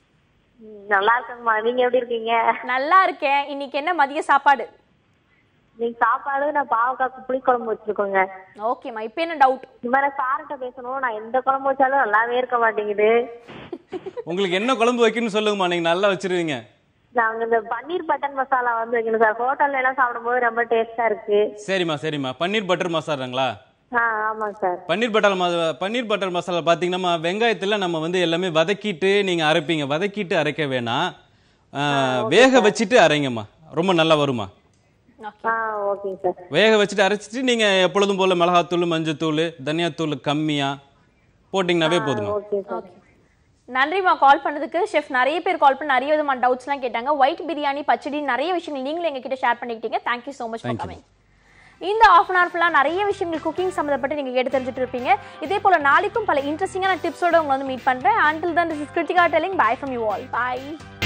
ம், நல்லா இருக்கேங்கம்மா நீங்க எப்படி இருக்கீங்க நல்லா இருக்கேன் இன்னைக்கு என்ன மதிய சாப்பாடு நீங்க சாப்பாடு நான் பாவக்காய் புளிக்குழம்பு வச்சிருக்கோங்க ஓகேம்மா இப்போ என்ன டவுட் இது மாதிரி சார்கிட்ட பேசணும் நான் எந்த குழம்பு வச்சாலும் நல்லாவே இருக்க மாட்டேங்குது உங்களுக்கு என்ன குழம்பு வைக்கணும்னு சொல்லுங்கம்மா நீங்க நல்லா வச்சிருவீங்க நாங்க இந்த பன்னீர் பட்டன் மசாலா வந்து வைக்கணும் சார் ஹோட்டல்ல எல்லாம் சாப்பிடும்போது ரொம்ப டேஸ்டா இருக்கு சரிம்மா சரிம்மா பன்னீர் பட்டர் மசாலாங்களா ஆ ஆமாங்க சார் பன்னீர் பட்டர் மசா பன்னீர் பட்டர் மசாலா பார்த்தீங்கன்னா வெங்காயத்தில் நம்ம வந்து எல்லாமே வதக்கிட்டு நீங்கள் அரைப்பீங்க வதக்கிட்டு அரைக்க வேணாம் ஆஹ், வேக வச்சுட்டு அரைங்கம்மா ரொம்ப நல்லா வருமா ஆ ஓகேங்க சார் வேக வச்சுட்டு அரைச்சிட்டு நீங்கள் எப்பொழுதும் போல் மிளகாத்தூள் மஞ்சத்தூள் தனியாத்தூள் கம்மியாக போட்டிங்கனாவே போதுமா ஓகே சார் ஓகே நன்றிம்மா கால் பண்ணதுக்கு ஷெஃப் நிறைய பேர் கால் பண்ணி நிறைய விதமான டவுட்ஸ்லாம் கேட்டாங்க ஒயிட் பிரியாணி பச்சடி நிறைய விஷயங்கள் நீங்களும் எங்ககிட்ட ஷேர் பண்ணிக்கிட்டீங்க thank you so much for Thank you. Coming இந்த ஆஃப் அன் ஹவர் ஃபுல்லாக நிறைய விஷயங்கள் குக்கிங் சம்மந்தப்பட்டு நீங்கள் கேட்டு தெரிஞ்சுட்டு இருப்பீங்க இதே போல் நாளைக்கும் பல இன்ட்ரெஸ்டிங்கான டிப்ஸோட உங்களை வந்து மீட் பண்ணுறேன் அண்டில் தான் this is Krithika telling bye from you all by